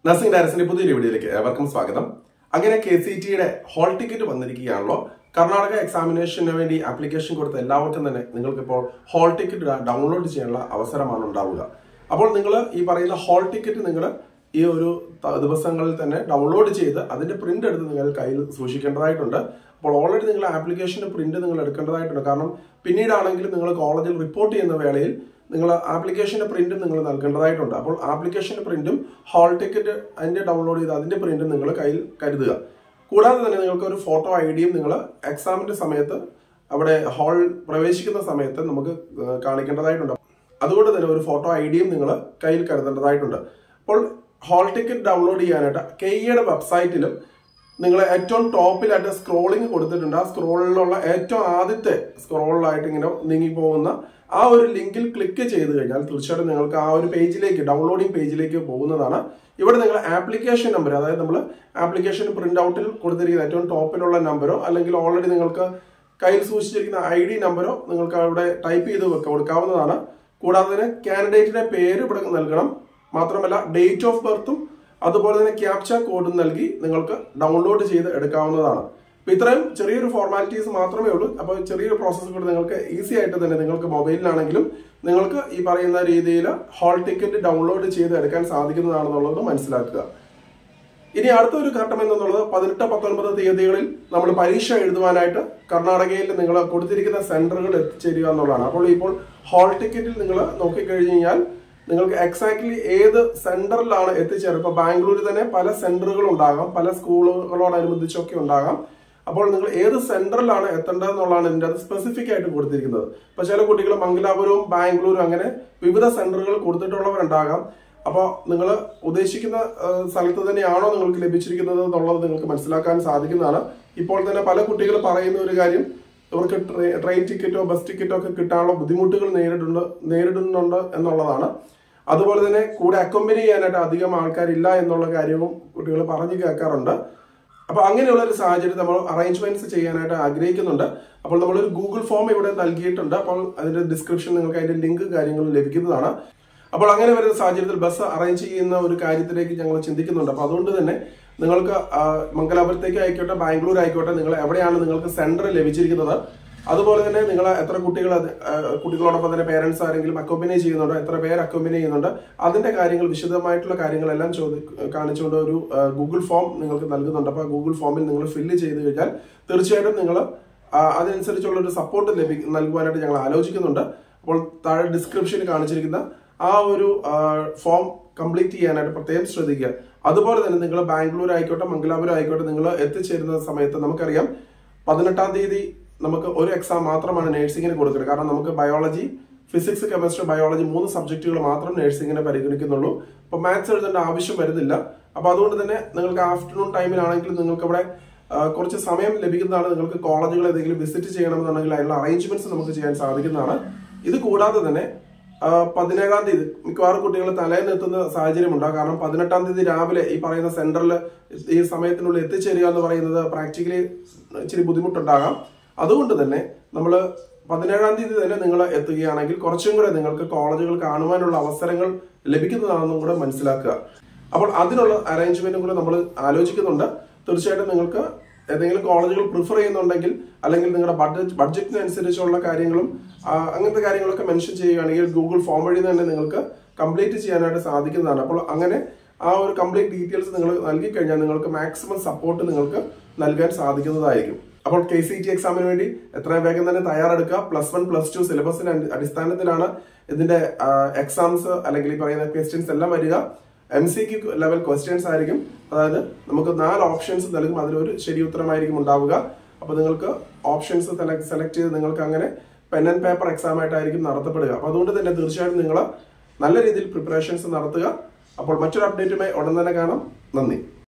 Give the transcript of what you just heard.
nursing ഡയറക്ടറിന്റെ പുതിയൊരു വീഡിയോയിലേക്ക് ഏവർക്കും സ്വാഗതം അങ്ങനെ കെ സി ടിയുടെ ഹോൾ ടിക്കറ്റ് വന്നിരിക്കുകയാണല്ലോ കർണാടക എക്സാമിനേഷന് വേണ്ടി ആപ്ലിക്കേഷൻ കൊടുത്ത എല്ലാവർക്കും തന്നെ നിങ്ങൾക്ക് ഇപ്പോൾ ഹോൾ ടിക്കറ്റ് ഡൗൺലോഡ് ചെയ്യാനുള്ള അവസരമാണ് ഉണ്ടാവുക അപ്പോൾ നിങ്ങൾ ഈ പറയുന്ന ഹോൾ ടിക്കറ്റ് നിങ്ങൾ ഈ ഒരു ത- ദിവസങ്ങളിൽ തന്നെ ഡൗൺലോഡ് ചെയ്ത് അതിന്റെ പ്രിന്റ് എടുത്ത് നിങ്ങൾ കയ്യിൽ സൂക്ഷിക്കേണ്ടതായിട്ടുണ്ട് അപ്പോൾ ഓൾറെഡി നിങ്ങൾ ആപ്ലിക്കേഷന്റെ പ്രിന്റ് നിങ്ങൾ എടുക്കേണ്ടതായിട്ടുണ്ട് കാരണം പിന്നീടാണെങ്കിൽ നിങ്ങൾ കോളേജിൽ റിപ്പോർട്ട് ചെയ്യുന്ന വേളയിൽ നിങ്ങൾ ആപ്ലിക്കേഷന്റെ പ്രിന്റും നിങ്ങൾ നൽകേണ്ടതായിട്ടുണ്ട് അപ്പോൾ ആപ്ലിക്കേഷന്റെ പ്രിന്റും ഹാൾ ടിക്കറ്റ് അതിന്റെ ഡൗൺലോഡ് ചെയ്ത് അതിന്റെ പ്രിന്റും നിങ്ങൾ കയ്യിൽ കരുതുക കൂടാതെ തന്നെ നിങ്ങൾക്ക് ഒരു ഫോട്ടോ ഐ ഡിയും നിങ്ങൾ എക്സാമിന്റെ സമയത്ത് അവിടെ ഹാൾ പ്രവേശിക്കുന്ന സമയത്ത് നമുക്ക് ഏഹ്, കാണിക്കേണ്ടതായിട്ടുണ്ട് അതുകൊണ്ട് തന്നെ ഒരു ഫോട്ടോ ഐ ഡിയും നിങ്ങൾ കയ്യിൽ കരുതേണ്ടതായിട്ടുണ്ട് അപ്പോൾ ഹാൾ ടിക്കറ്റ് ഡൗൺലോഡ് ചെയ്യാനായിട്ട് കെ ഇയുടെ വെബ്സൈറ്റിലും നിങ്ങൾ ഏറ്റവും ടോപ്പിലായിട്ട് സ്ക്രോളിംഗ് കൊടുത്തിട്ടുണ്ട് ആ സ്ക്രോളിലുള്ള ഏറ്റവും ആദ്യത്തെ സ്ക്രോളിലായിട്ട് ഇങ്ങനെ നീങ്ങി പോകുന്ന ആ ഒരു ലിങ്കിൽ ക്ലിക്ക് ചെയ്ത് കഴിഞ്ഞാൽ തീർച്ചയായിട്ടും നിങ്ങൾക്ക് ആ ഒരു പേജിലേക്ക് ഡൗൺലോഡിംഗ് പേജിലേക്ക് പോകുന്നതാണ് ഇവിടെ നിങ്ങൾ ആപ്ലിക്കേഷൻ നമ്പർ അതായത് നമ്മൾ ആപ്ലിക്കേഷൻ പ്രിന്റ് ഔട്ടിൽ കൊടുത്തിരിക്കുന്ന ഏറ്റവും ടോപ്പിലുള്ള നമ്പറോ അല്ലെങ്കിൽ ഓൾറെഡി നിങ്ങൾക്ക് കയ്യിൽ സൂക്ഷിച്ചിരിക്കുന്ന ഐ ഡി നമ്പറോ നിങ്ങൾക്ക് അവിടെ ടൈപ്പ് ചെയ്ത് വെക്ക- കൊടുക്കാവുന്നതാണ് കൂടാതെ തന്നെ കാൻഡിഡേറ്റിന്റെ പേര് ഇവിടെ നൽകണം മാത്രമല്ല ഡേറ്റ് ഓഫ് ബർത്തും അതുപോലെ തന്നെ ക്യാപ്ച കോഡും നൽകി നിങ്ങൾക്ക് ഡൗൺലോഡ് ചെയ്ത് എടുക്കാവുന്നതാണ് അപ്പൊ ഇത്രയും ചെറിയൊരു ഫോർമാലിറ്റീസ് മാത്രമേ ഉള്ളൂ അപ്പോൾ ചെറിയൊരു പ്രോസസ്സ് കൂടെ നിങ്ങൾക്ക് ഈസി ആയിട്ട് തന്നെ നിങ്ങൾക്ക് മൊബൈലിലാണെങ്കിലും നിങ്ങൾക്ക് ഈ പറയുന്ന രീതിയിൽ ഹാൾ ടിക്കറ്റ് ഡൗൺലോഡ് ചെയ്ത് എടുക്കാൻ സാധിക്കുന്നതാണെന്നുള്ളത് മനസ്സിലാക്കുക ഇനി അടുത്ത ഒരു ഘട്ടം എന്നുള്ളത് പതിനെട്ട് പത്തൊൻപത് തീയതികളിൽ നമ്മൾ പരീക്ഷ എഴുതുവാനായിട്ട് കർണാടകയിൽ നിങ്ങൾ കൊടുത്തിരിക്കുന്ന സെന്ററുകൾ എത്തിച്ചേരുക എന്നുള്ളതാണ് അപ്പോൾ ഇപ്പോൾ ഹാൾ ടിക്കറ്റിൽ നിങ്ങൾ നോക്കിക്കഴിഞ്ഞ് കഴിഞ്ഞാൽ നിങ്ങൾക്ക് എക്സാക്ട്ലി ഏത് സെന്ററിലാണ് എത്തിച്ചേരുക ഇപ്പൊ ബാംഗ്ലൂരിൽ തന്നെ പല സെന്ററുകൾ ഉണ്ടാകാം പല സ്കൂളുകളോടനുബന്ധിച്ചൊക്കെ ഉണ്ടാകാം അപ്പോൾ നിങ്ങൾ ഏത് സെന്ററിലാണ് എത്തേണ്ടതെന്നുള്ളതാണ് ഇതിന്റെ അത് സ്പെസിഫിക് ആയിട്ട് കൊടുത്തിരിക്കുന്നത് ഇപ്പൊ ചില കുട്ടികൾ മംഗലാപുരവും ബാംഗ്ലൂരും അങ്ങനെ വിവിധ സെന്ററുകൾ കൊടുത്തിട്ടുള്ളവരുണ്ടാകാം അപ്പോൾ നിങ്ങൾ ഉദ്ദേശിക്കുന്ന ആ, സ്ഥലത്ത് തന്നെയാണോ നിങ്ങൾക്ക് ലഭിച്ചിരിക്കുന്നത് എന്നുള്ളത് നിങ്ങൾക്ക് മനസ്സിലാക്കാൻ സാധിക്കുന്നതാണ് ഇപ്പോൾ തന്നെ പല കുട്ടികൾ പറയുന്ന ഒരു കാര്യം ഇവർക്ക് ട്രെ- ട്രെയിൻ ടിക്കറ്റോ ബസ് ടിക്കറ്റോ ഒക്കെ കിട്ടാനുള്ള ബുദ്ധിമുട്ടുകൾ നേരിടുന്നുണ്ട് നേരിടുന്നുണ്ട് എന്നുള്ളതാണ് അതുപോലെ തന്നെ കൂടെ അക്കോമ്പനി ചെയ്യാനായിട്ട് അധികം ആൾക്കാരില്ല എന്നുള്ള കാര്യവും കുട്ടികൾ പറഞ്ഞു കേൾക്കാറുണ്ട് അപ്പൊ അങ്ങനെയുള്ള ഒരു സാഹചര്യം നമ്മൾ അറേഞ്ച്മെന്റ്സ് ചെയ്യാനായിട്ട് ആഗ്രഹിക്കുന്നുണ്ട് അപ്പോൾ നമ്മളൊരു ഗൂഗിൾ ഫോം ഇവിടെ നൽകിയിട്ടുണ്ട് അപ്പോൾ അതിന്റെ ഡിസ്ക്രിപ്ഷൻ നിങ്ങൾക്ക് അതിന്റെ ലിങ്ക് കാര്യങ്ങളും ലഭിക്കുന്നതാണ് അപ്പോൾ അങ്ങനെ വരുന്ന സാഹചര്യത്തിൽ ബസ് അറേഞ്ച് ചെയ്യുന്ന ഒരു കാര്യത്തിലേക്ക് ഞങ്ങൾ ചിന്തിക്കുന്നുണ്ട് അപ്പൊ അതുകൊണ്ട് തന്നെ നിങ്ങൾക്ക് ആ, മംഗലാപുരത്തേക്ക് ആയിക്കോട്ടെ ബാംഗ്ലൂർ ആയിക്കോട്ടെ നിങ്ങൾ എവിടെയാണ് നിങ്ങൾക്ക് സെന്റർ ലഭിച്ചിരിക്കുന്നത് അതുപോലെ തന്നെ നിങ്ങൾ എത്ര കുട്ടികൾ അത്, ആ, കുട്ടികളോടൊപ്പം തന്നെ പേരൻസ് ആരെങ്കിലും അക്കോമ്പനി ചെയ്യുന്നുണ്ടോ എത്ര പേര് അക്കോമ്പനി ചെയ്യുന്നുണ്ട് അതിന്റെ കാര്യങ്ങൾ വിശദമായിട്ടുള്ള കാര്യങ്ങളെല്ലാം ചോദി കാണിച്ചുകൊണ്ട് ഒരു ആ, ഗൂഗിൾ ഫോം നിങ്ങൾക്ക് നൽകുന്നുണ്ട് അപ്പോൾ ഗൂഗിൾ ഫോമിൽ നിങ്ങൾ ഫില്ല് ചെയ്ത് കഴിഞ്ഞാൽ തീർച്ചയായിട്ടും നിങ്ങൾ അതിനനുസരിച്ചുള്ള ഒരു സപ്പോർട്ട് ലഭി നൽകുവാനായിട്ട് ഞങ്ങൾ ആലോചിക്കുന്നുണ്ട് അപ്പോൾ താഴെ ഡിസ്ക്രിപ്ഷനിൽ കാണിച്ചിരിക്കുന്ന ആ ഒരു ഫോം കംപ്ലീറ്റ് ചെയ്യാനായിട്ട് പ്രത്യേകം ശ്രദ്ധിക്കുക അതുപോലെ തന്നെ നിങ്ങൾ ബാംഗ്ലൂർ ആയിക്കോട്ടെ മംഗലാപുരം ആയിക്കോട്ടെ നിങ്ങൾ എത്തിച്ചേരുന്ന സമയത്ത് നമുക്കറിയാം പതിനെട്ടാം തീയതി നമുക്ക് ഒരു എക്സാം മാത്രമാണ് നഴ്സിംഗിന് കൊടുക്കുന്നത് കാരണം നമുക്ക് ബയോളജി ഫിസിക്സ് കെമിസ്ട്രി ബയോളജി മൂന്ന് സബ്ജക്റ്റുകൾ മാത്രം നഴ്സിംഗിനെ പരിഗണിക്കുന്നുള്ളൂ അപ്പൊ മാത്സ് എഴുതേണ്ട ആവശ്യം വരുന്നില്ല അപ്പൊ അതുകൊണ്ട് തന്നെ നിങ്ങൾക്ക് ആഫ്റ്റർനൂൺ ടൈമിലാണെങ്കിൽ നിങ്ങൾക്ക് ഇവിടെ ആ, കുറച്ച് സമയം ലഭിക്കുന്നതാണ് നിങ്ങൾക്ക് കോളേജുകൾ ഏതെങ്കിലും വിസിറ്റ് ചെയ്യണമെന്നുണ്ടെങ്കിൽ അതിനുള്ള അറേഞ്ച്മെന്റ്സ് നമുക്ക് ചെയ്യാൻ സാധിക്കുന്നതാണ് ഇത് കൂടാതെ തന്നെ ആ, പതിനേഴാം തീയതി മിക്കവാറും കുട്ടികൾ തലേന്ന് എത്തുന്ന സാഹചര്യം ഉണ്ടാകും കാരണം പതിനെട്ടാം തീയതി രാവിലെ ഈ പറയുന്ന സെന്ററിൽ ഈ സമയത്തിനുള്ളിൽ എത്തിച്ചേരുക എന്ന് പറയുന്നത് പ്രാക്ടിക്കലി ഇച്ചിരി ബുദ്ധിമുട്ടുണ്ടാകാം അതുകൊണ്ട് തന്നെ നമ്മൾ പതിനേഴാം തീയതി തന്നെ നിങ്ങൾ എത്തുകയാണെങ്കിൽ കുറച്ചും കൂടെ നിങ്ങൾക്ക് കോളേജുകൾ കാണുവാനുള്ള അവസരങ്ങൾ ലഭിക്കുന്നതാണെന്നും കൂടെ മനസ്സിലാക്കുക അപ്പോൾ അതിനുള്ള അറേഞ്ച്മെന്റും കൂടെ നമ്മൾ ആലോചിക്കുന്നുണ്ട് തീർച്ചയായിട്ടും നിങ്ങൾക്ക് ഏതെങ്കിലും കോളേജുകൾ പ്രിഫർ ചെയ്യുന്നുണ്ടെങ്കിൽ അല്ലെങ്കിൽ നിങ്ങളുടെ ബഡ്ജറ്റ് ബഡ്ജറ്റിനനുസരിച്ചുള്ള കാര്യങ്ങളും ആ, അങ്ങനത്തെ കാര്യങ്ങളൊക്കെ മെൻഷൻ ചെയ്യുകയാണെങ്കിൽ ഗൂഗിൾ ഫോം വഴി തന്നെ നിങ്ങൾക്ക് കംപ്ലീറ്റ് ചെയ്യാനായിട്ട് സാധിക്കുന്നതാണ് അപ്പോൾ അങ്ങനെ ആ ഒരു കംപ്ലീറ്റ് ഡീറ്റെയിൽസ് നിങ്ങൾ നൽകി കഴിഞ്ഞാൽ നിങ്ങൾക്ക് മാക്സിമം സപ്പോർട്ട് നിങ്ങൾക്ക് നൽകാൻ സാധിക്കുന്നതായിരിക്കും അപ്പോൾ കെ സി ടി എക്സാമിന് വേണ്ടി എത്രയും വേഗം തന്നെ തയ്യാറെടുക്കുക പ്ലസ് വൺ പ്ലസ് ടു സിലബസിന്റെ അടിസ്ഥാനത്തിലാണ് ഇതിന്റെ എക്സാംസ് അല്ലെങ്കിൽ ഈ പറയുന്ന ക്വസ്റ്റ്യൻസ് എല്ലാം വരിക M C Q level questions ആയിരിക്കും അതായത് നമുക്ക് നാല് ഓപ്ഷൻസ് നൽകും അതിലൊരു ശരി ഉത്തരമായിരിക്കും ഉണ്ടാവുക അപ്പൊ നിങ്ങൾക്ക് ഓപ്ഷൻസ് സെലക്ട് ചെയ്ത് നിങ്ങൾക്ക് അങ്ങനെ പെൻ ആൻഡ് പേപ്പർ എക്സാം ആയിട്ടായിരിക്കും നടത്തപ്പെടുക അപ്പൊ അതുകൊണ്ട് തന്നെ തീർച്ചയായിട്ടും നിങ്ങൾ നല്ല രീതിയിൽ പ്രിപ്പറേഷൻസ് നടത്തുക അപ്പോൾ മറ്റൊരു അപ്ഡേറ്റുമായി ഉടൻ തന്നെ കാണാം നന്ദി